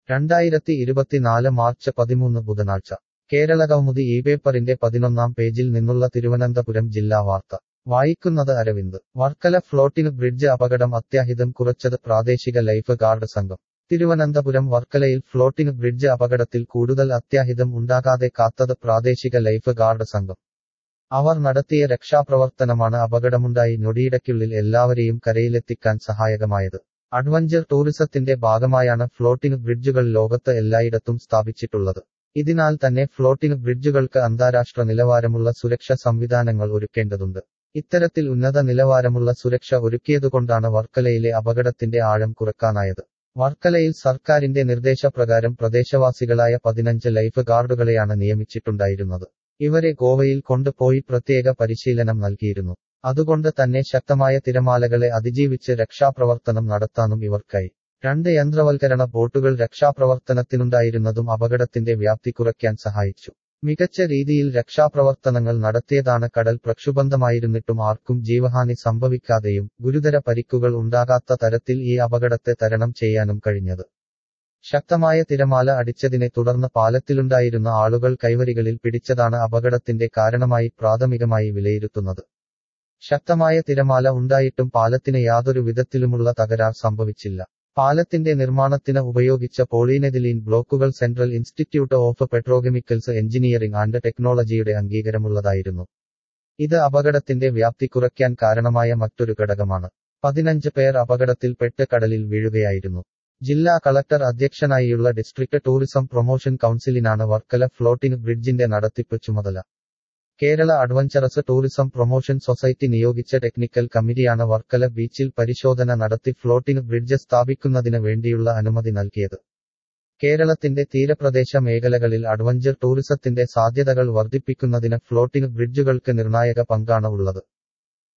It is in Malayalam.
രണ്ടായിരത്തി ഇരുപത്തിനാല് മാർച്ച് പതിമൂന്ന് ബുധനാഴ്ച കേരള കൗമുദി ഈ പേപ്പറിന്റെ പതിനൊന്നാം പേജിൽ നിന്നുള്ള തിരുവനന്തപുരം ജില്ലാ വാർത്ത വായിക്കുന്നത് അരവിന്ദ് വർക്കല ഫ്ലോട്ടിംഗ് ബ്രിഡ്ജ് അപകടം അത്യാഹിതം കുറച്ചത് പ്രാദേശിക ലൈഫ് ഗാർഡ് സംഘം തിരുവനന്തപുരം വർക്കലയിൽ ഫ്ലോട്ടിംഗ് ബ്രിഡ്ജ് അപകടത്തിൽ കൂടുതൽ അത്യാഹിതം ഉണ്ടാകാതെ കാത്തത് പ്രാദേശിക ലൈഫ് ഗാർഡ് സംഘം അവർ നടത്തിയ രക്ഷാപ്രവർത്തനമാണ് അപകടമുണ്ടായി ഞൊടിയിടയ്ക്കുള്ളിൽ എല്ലാവരെയും കരയിലെത്തിക്കാൻ സഹായകമായത് അഡ്വഞ്ചർ ടൂറിസത്തിന്റെ ഭാഗമായാണ് ഫ്ലോട്ടിംഗ് ബ്രിഡ്ജുകൾ ലോകത്ത് എല്ലായിടത്തും സ്ഥാപിച്ചിട്ടുള്ളത് ഇതിനാൽ തന്നെ ഫ്ലോട്ടിംഗ് ബ്രിഡ്ജുകൾക്ക് അന്താരാഷ്ട്ര നിലവാരമുള്ള സുരക്ഷ സംവിധാനങ്ങൾ ഒരുക്കേണ്ടതുണ്ട് ഇത്തരത്തിൽ ഉന്നത നിലവാരമുള്ള സുരക്ഷ ഒരുക്കിയതുകൊണ്ടാണ് വർക്കലയിലെ അപകടത്തിന്റെ ആഴം കുറക്കാനായത് വർക്കലയിൽ സർക്കാരിന്റെ നിർദ്ദേശപ്രകാരം പ്രദേശവാസികളായ പതിനഞ്ച് ലൈഫ് ഗാർഡുകളെയാണ് നിയമിച്ചിട്ടുണ്ടായിരുന്നത് ഇവരെ ഗോവയിൽ കൊണ്ടുപോയി പ്രത്യേക പരിശീലനം നൽകിയിരുന്നു അതുകൊണ്ട് തന്നെ ശക്തമായ തിരമാലകളെ അതിജീവിച്ച് രക്ഷാപ്രവർത്തനം നടത്താനും ഇവർക്കായി രണ്ട് യന്ത്രവൽക്കരണ ബോട്ടുകൾ രക്ഷാപ്രവർത്തനത്തിനുണ്ടായിരുന്നതും അപകടത്തിന്റെ വ്യാപ്തി കുറയ്ക്കാൻ സഹായിച്ചു മികച്ച രീതിയിൽ രക്ഷാപ്രവർത്തനങ്ങൾ നടത്തിയതാണ് കടൽ പ്രക്ഷുബ്ധമായിരുന്നിട്ടും ആർക്കും ജീവഹാനി സംഭവിക്കാതെയും ഗുരുതര പരിക്കുകൾ ഉണ്ടാകാത്ത തരത്തിൽ ഈ അപകടത്തെ തരണം ചെയ്യാനും കഴിഞ്ഞത് ശക്തമായ തിരമാല അടിച്ചതിനെ തുടർന്ന് പാലത്തിലുണ്ടായിരുന്ന ആളുകൾ കൈവരികളിൽ പിടിച്ചതാണ് അപകടത്തിന്റെ കാരണമായി പ്രാഥമികമായി വിലയിരുത്തുന്നത് ശക്തമായ തിരമാല ഉണ്ടായിട്ടും പാലത്തിന് യാതൊരു വിധത്തിലുമുള്ള തകരാർ സംഭവിച്ചില്ല പാലത്തിന്റെ നിർമ്മാണത്തിന് ഉപയോഗിച്ച പോളീനെതിലീൻ ബ്ലോക്കുകൾ central institute of petrochemicals engineering and ടെക്നോളജിയുടെ അംഗീകാരമുള്ളതായിരുന്നു ഇത് അപകടത്തിന്റെ വ്യാപ്തി കുറയ്ക്കാൻ കാരണമായ മറ്റൊരു ഘടകമാണ് പതിനഞ്ച് പേർ അപകടത്തിൽപ്പെട്ട് കടലിൽ വീഴുകയായിരുന്നു ജില്ലാ കളക്ടർ അധ്യക്ഷനായുള്ള ഡിസ്ട്രിക്ട് ടൂറിസം പ്രൊമോഷൻ കൗൺസിലിനാണ് വർക്കല ഫ്ലോട്ടിംഗ് ബ്രിഡ്ജിന്റെ നടത്തിപ്പ് ചുമതല Kerala adventurous tourism promotion society നിയോഗിച്ച ടെക്നിക്കൽ കമ്മിറ്റിയാണ് വർക്കല ബീച്ചിൽ പരിശോധന നടത്തി ഫ്ലോട്ടിംഗ് ബ്രിഡ്ജ് സ്ഥാപിക്കുന്നതിന് വേണ്ടിയുള്ള അനുമതി നൽകിയത് കേരളത്തിന്റെ തീരപ്രദേശ മേഖലകളിൽ അഡ്വഞ്ചർ ടൂറിസത്തിന്റെ സാധ്യതകൾ വർദ്ധിപ്പിക്കുന്നതിന് ഫ്ലോട്ടിംഗ് ബ്രിഡ്ജുകൾക്ക് നിർണായക പങ്കാണ് ഉള്ളത്